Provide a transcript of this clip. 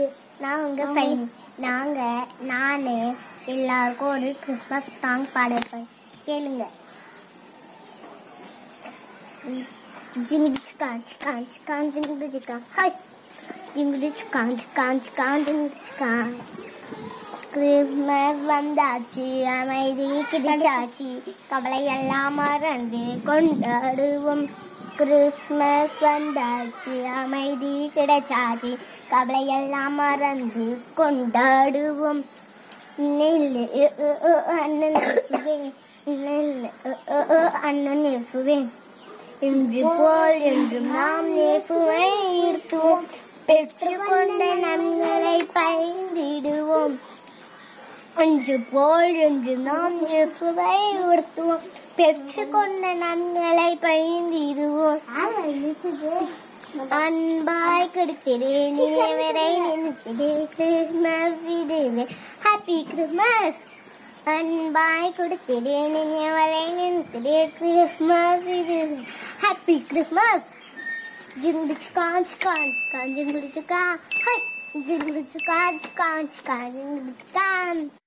நான் உங்க ஃபைன் நாங்க நானு எல்லாருக்கும் ஒரு கிறிஸ்மஸ் சாங் பாடிருப்பேன் கேளுங்க ஜிங்கு சிக்கா சிக்கா சிக்கா ஜிங்கு சிக்கா ஹாய் ஜிங்கு சிக்கா சிக்கா சிக்கா ஜிங்கு சிக்கா கிறிஸ்மஸ் வந்தாச்சு அமைதி கிடைச்சாச்சு கவலை எல்லாம் மறந்து கொண்டாடுவோம் கிறிஸ்மஸ் வந்தாச்சு அமைதி கிடைச்சாச்சு கவலை எல்லாம் மறந்து கொண்டாடுவோம் நெல்லு அ, அ, அ, அண்ணன் நெப்புவேன் நெல்லு அ, அ, அ, அண்ணன் நெப்புவேன் இன்று போல் என்றும் நாம் நேசுவை ஈர்த்துவோம் பெற்றுக்கொண்ட நன்மைகளை பயந்திடுவோம் அன்று போல் என்று நாம் இயேசுவை உடுத்துவோம் பெற்றுக்கொண்ட நன்மைகளை பயந்திடுவோம் அன்பாய் கொடுக்கிறேன் நினைவரை நினைக்கிறேன் கிறிஸ்மஸ் இதுவே ஹாப்பி கிறிஸ்மஸ் அன்பாய் கொடுக்கிறேன் நினைவரை நினைக்கிறேன் கிறிஸ்மஸ் இதுவே ஹாப்பி கிறிஸ்மஸ் ஜிங்கு சிக்கா சிக்கா சிக்கா ஜிங்கு சிக்கா ஹை ஜிங்கு சிக்கா சிக்கா சிக்கா ஜிங்கு சிக்கா